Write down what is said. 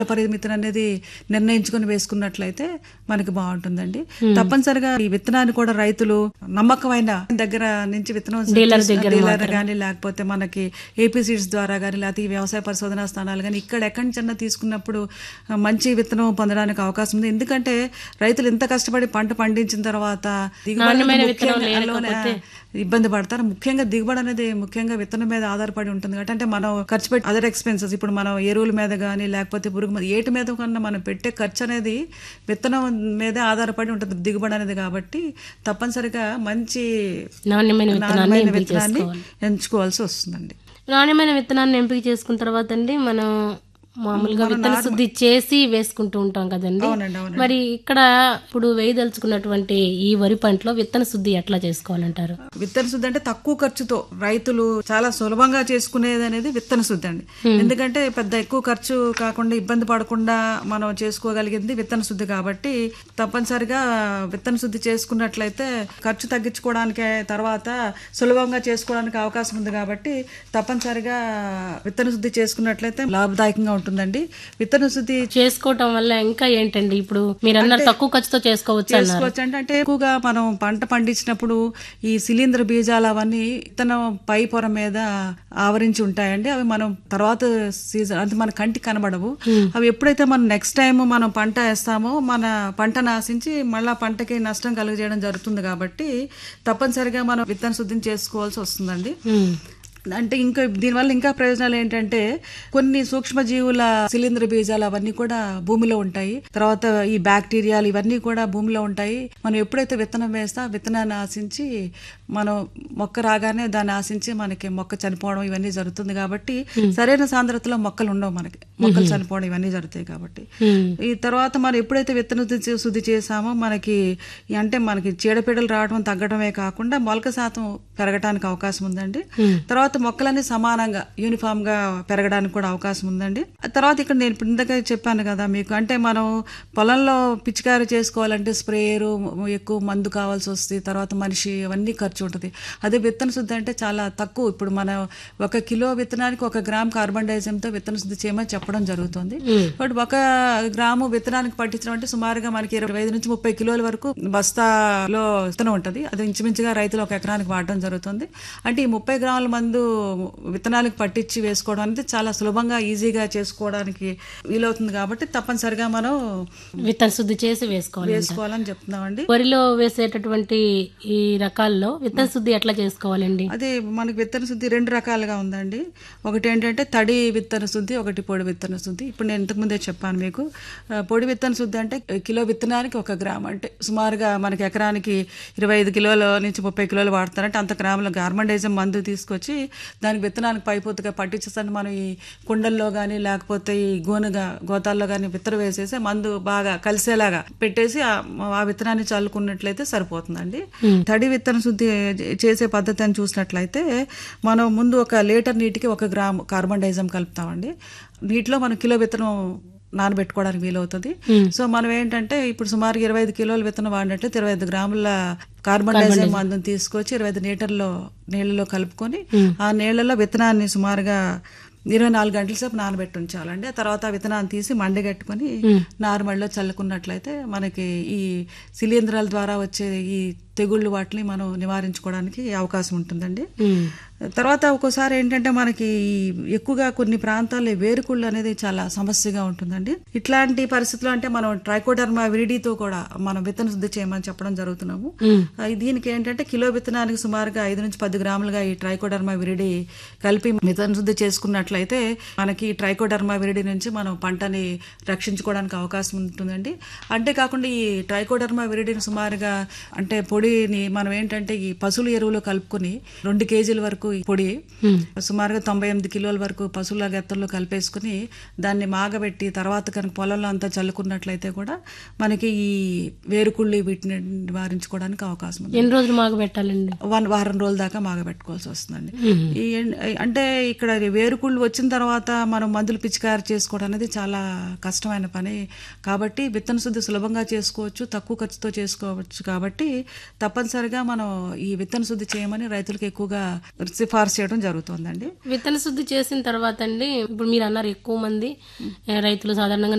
పరిమితిని అనేది నిర్ణయించుకొని వేసుకున్నట్లయితే మనకి బాగుంటుందండి తప్పనిసరిగా ఈ విత్తనాన్ని కూడా రైతులు నమ్మకమైన దగ్గర నుంచి విత్తనం డీలర్ తీసుకు- దగ్గర డీలర్ కానీ లేకపోతే మనకి ఏపీ సీడ్స్ ద్వారా కానీ లేకపోతే ఈ వ్యవసాయ పరిశోధనా స్థానాలు కానీ ఇక్కడ ఎక్కడి నుంచి తీసుకున్నప్పుడు ఆ, మంచి విత్తనం పొందడానికి అవకాశం ఉంది ఎందుకంటే రైతులు ఇంత కష్టపడి పంట పండించిన తర్వాత దిగుబడి నాణ్యమైన అనేది విత్తనం ముఖ్యంగా అందులోనే లేకపోతే ఇబ్బంది పడతారు ముఖ్యంగా దిగుబడి అనేది ముఖ్యంగా విత్తనం మీద ఆధారపడి ఉంటుంది కాబట్టి అంటే మనం ఖర్చు పెట్టి అదర్ ఎక్స్పెన్సెస్ ఇప్పుడు మనం ఎరువుల మీద కానీ లేకపోతే పురుగు మీద ఏటి మీద కన్నా మనం పెట్టే ఖర్చు అనేది విత్తనం మీదే ఆధారపడి ఉంటుంది దిగుబడి అనేది కాబట్టి తప్పనిసరిగా మంచి నాణ్యమైన విత్తనాన్ని నాణ్యమైన ఎంపిక విత్తనాన్ని చేసుకోవాలి ఎంచుకోవాల్సి వస్తుందండి నాణ్యమైన విత్తనాన్ని ఎంపిక చేసుకున్న తర్వాత అండి మనం మామూలుగా విత్తన శుద్ధి చేసి వేసుకుంటూ ఉంటాం కదండి అవునండి అవునండి మరి ఇక్కడ ఇప్పుడు వేయదలుచుకున్నటువంటి ఈ వరి పంటలో విత్తన శుద్ధి ఎట్లా చేసుకోవాలంటారు విత్తన శుద్ధి అంటే తక్కువ ఖర్చుతో రైతులు చాలా సులభంగా చేసుకునేది అనేది విత్తన శుద్ధి అండి ఎందుకంటే పెద్ద ఎక్కువ ఖర్చు కాకుండా ఇబ్బంది పడకుండా మనం చేసుకోగలిగింది విత్తన శుద్ధి కాబట్టి తప్పనిసరిగా విత్తన శుద్ధి చేసుకున్నట్లయితే ఖర్చు తగ్గించుకోవడానికి తర్వాత సులభంగా చేసుకోవడానికి అవకాశం ఉంది కాబట్టి తప్పనిసరిగా విత్తన శుద్ధి చేసుకున్నట్లయితే లాభదాయకంగా ఉంటుందండి విత్తన శుద్ధి చేసుకోవటం వల్ల ఇంకా ఏంటండి ఇప్పుడు మీరు అన్నారు తక్కువ ఖర్చుతో చేసుకోవచ్చు అన్నారు చేసుకోవచ్చు అంటే అంటే ఎక్కువగా మనం పంట పండించినప్పుడు ఈ శిలీంద్ర బీజాలు అవన్నీ విత్తనం పై పొర మీద ఆవరించి ఉంటాయండి అవి మనం తర్వాత సీజన్ అంటే మన కంటికి కనబడవు అవి ఎప్పుడైతే మనం నెక్స్ట్ టైం మనం పంట వేస్తామో మన పంట నాశించి మళ్ళా పంటకి నష్టం కలుగజేయడం జరుగుతుంది కాబట్టి తప్పనిసరిగా మనం విత్తన శుద్ధిని చేసుకోవాల్సి వస్తుందండి ఉమ్. అంటే ఇంకా దీనివల్ల ఇంకా ప్రయోజనాలు ఏంటంటే కొన్ని సూక్ష్మజీవుల శిలీంద్ర బీజాలు అవన్నీ కూడా భూమిలో ఉంటాయి తర్వాత ఈ బ్యాక్టీరియాలు ఇవన్నీ కూడా భూమిలో ఉంటాయి మనం ఎప్పుడైతే విత్తనం వేస్తా విత్తనాన్ని ఆశించి మనం మొక్క రాగానే దాన్ని ఆశించి మనకి మొక్క చనిపోవడం ఇవన్నీ జరుగుతుంది కాబట్టి సరైన సాంద్రతలో మొక్కలు ఉండవు మనకి మొక్కలు చనిపోవడం ఇవన్నీ జరుగుతాయి కాబట్టి ఉమ్. ఈ తర్వాత మనం ఎప్పుడైతే విత్తన శుద్ధి శుద్ధి చేసామో మనకి ఈ అంటే మనకి చీడపీడలు రావడం తగ్గడమే కాకుండా మొలక శాతం పెరగడానికి అవకాశం ఉందండి తర్వాత మొక్కలన్నీ సమానంగా యూనిఫామ్ గా పెరగడానికి కూడా అవకాశం ఉందండి ఆ తర్వాత ఇక్కడ నేను ఇప్పుడు ఇందాక చెప్పాను కదా మీకు అంటే మనం పొలంలో పిచికారీ చేసుకోవాలంటే స్ప్రేయరు ఎక్కువ మందు కావాల్సి వస్తుంది తర్వాత మనిషి అవన్నీ ఖర్చు ఉంటుంది అదే విత్తన శుద్ధి అంటే చాలా తక్కువ ఇప్పుడు మనం ఒక కిలో విత్తనానికి ఒక గ్రామ్ కార్బన్ డైఆక్సైడ్తో విత్తన శుద్ధి చేయమని చెప్పడం జరుగుతుంది బట్ ఒక గ్రాము విత్తనానికి పట్టించడం అంటే సుమారుగా మనకి ఇరవై ఐదు నుంచి ముప్పై కిలోల వరకు బస్తాలో విత్తనం ఉంటుంది అది ఇంచుమించుగా రైతులు ఒక ఎకరానికి వాడడం జరుగుతుంది అంటే ఈ ముప్పై గ్రాముల మందు విత్తనాలకు పట్టించి వేసుకోవడం అనేది చాలా సులభంగా ఈజీగా చేసుకోవడానికి వీలవుతుంది కాబట్టి తప్పనిసరిగా మనం విత్తన శుద్ధి చేసి వేసుకోవాలి వేసుకోవాలని చెప్తున్నామండి వరిలో వేసేటటువంటి ఈ రకాల్లో విత్తన శుద్ధి ఎట్లా చేసుకోవాలండి అదే మనకి విత్తన శుద్ధి రెండు రకాలుగా ఉందండి ఒకటి ఏంటంటే తడి విత్తన శుద్ధి ఒకటి పొడి విత్తన శుద్ధి ఇప్పుడు నేను ఇంతకుముందే చెప్పాను మీకు ఆ, పొడి విత్తన శుద్ధి అంటే కిలో విత్తనానికి ఒక గ్రామ్ అంటే సుమారుగా మనకి ఎకరానికి ఇరవై ఐదు కిలోల నుంచి ముప్పై కిలోలు వాడతారంటే అంత గ్రాముల గార్మండైజం మందు తీసుకొచ్చి దానికి విత్తనానికి పైపోతుగా పట్టించేస్తాను మనం ఈ కుండల్లో కానీ లేకపోతే ఈ గోనుగా గోతాల్లో కానీ విత్తనం వేసేసి మందు బాగా కలిసేలాగా పెట్టేసి ఆ ఆ విత్తనాన్ని చల్లుకున్నట్లయితే సరిపోతుందండి తడి విత్తన శుద్ధి చేసే పద్ధతి అని చూసినట్లయితే మనం ముందు ఒక లీటర్ నీటికి ఒక గ్రామ్ కార్బన్ డైజం కలుపుతామండి నీటిలో మనం కిలో విత్తనం నానబెట్టుకోవడానికి వీలవుతుంది సో మనం ఏంటంటే ఇప్పుడు సుమారు ఇరవై ఐదు కిలోల విత్తనం వాడినట్లయితే ఇరవై ఐదు గ్రాముల కార్బన్ డైఆక్సైడ్ మందుని తీసుకొచ్చి ఇరవై ఐదు లీటర్లో నీళ్ళలో కలుపుకొని ఆ నీళ్ళలో విత్తనాన్ని సుమారుగా ఇరవై నాలుగు గంటల సేపు నానబెట్టి ఉంచాలండి ఆ తర్వాత ఆ విత్తనాన్ని తీసి మండగట్టుకొని నార్మల్లో చల్లుకున్నట్లయితే మనకి ఈ శిలీంధ్రాల ద్వారా వచ్చే ఈ తెగుళ్ళు వాటిని మనం నివారించుకోవడానికి అవకాశం ఉంటుందండి ఉమ్. తర్వాత ఒక్కోసారి ఏంటంటే మనకి ఈ ఎక్కువగా కొన్ని ప్రాంతాల్లో వేరుకుళ్ళు అనేది చాలా సమస్యగా ఉంటుందండి ఇట్లాంటి పరిస్థితుల్లో అంటే మనం ట్రైకోడర్మా విరిడితో కూడా మనం విత్తన శుద్ధి చేయమని చెప్పడం జరుగుతున్నాము ఉమ్. ఆ, దీనికి ఏంటంటే కిలో విత్తనానికి సుమారుగా ఐదు నుంచి పది గ్రాములుగా ఈ ట్రైకోడర్మా విరిడి కలిపి విత్తన శుద్ధి చేసుకున్నట్లయితే మనకి ఈ ట్రైకోడర్మా విరిడి నుంచి మనం పంటని రక్షించుకోవడానికి అవకాశం ఉంటుందండి అంతేకాకుండా ఈ ట్రైకోడర్మా విరిడిని సుమారుగా అంటే పొడిని మనం ఏంటంటే ఈ పశువుల ఎరువులో కలుపుకొని రెండు కేజీల వరకు ఈ పొడి సుమారుగా తొంభై ఎనిమిది కిలోల వరకు పశువుల గెత్తల్లో కలిపేసుకుని దాన్ని మాగబెట్టి తర్వాత కనుక పొలంలో అంతా చల్లుకున్నట్లయితే కూడా మనకి ఈ వేరుకుళ్ళు వీటిని నివారించుకోవడానికి అవకాశం ఉంది ఎన్ని రోజులు మాగ పెట్టాలండి వన్ వారం రోజుల దాకా మాగబెట్టుకోవాల్సి వస్తుందండి ఈ ఎన్- అంటే ఇక్కడ వేరుకుళ్ళు వచ్చిన తర్వాత మనం మందులు పిచికారి చేసుకోవడం అనేది చాలా కష్టమైన పని కాబట్టి విత్తన శుద్ధి సులభంగా చేసుకోవచ్చు తక్కువ ఖర్చుతో చేసుకోవచ్చు కాబట్టి తప్పనిసరిగా మనం ఈ విత్తన శుద్ధి చేయమని రైతులకు ఎక్కువగా సిఫార్సు చేయడం జరుగుతుందండి విత్తన శుద్ధి చేసిన తర్వాత అండి ఇప్పుడు మీరు అన్నారు ఎక్కువ మంది ఏ, రైతులు సాధారణంగా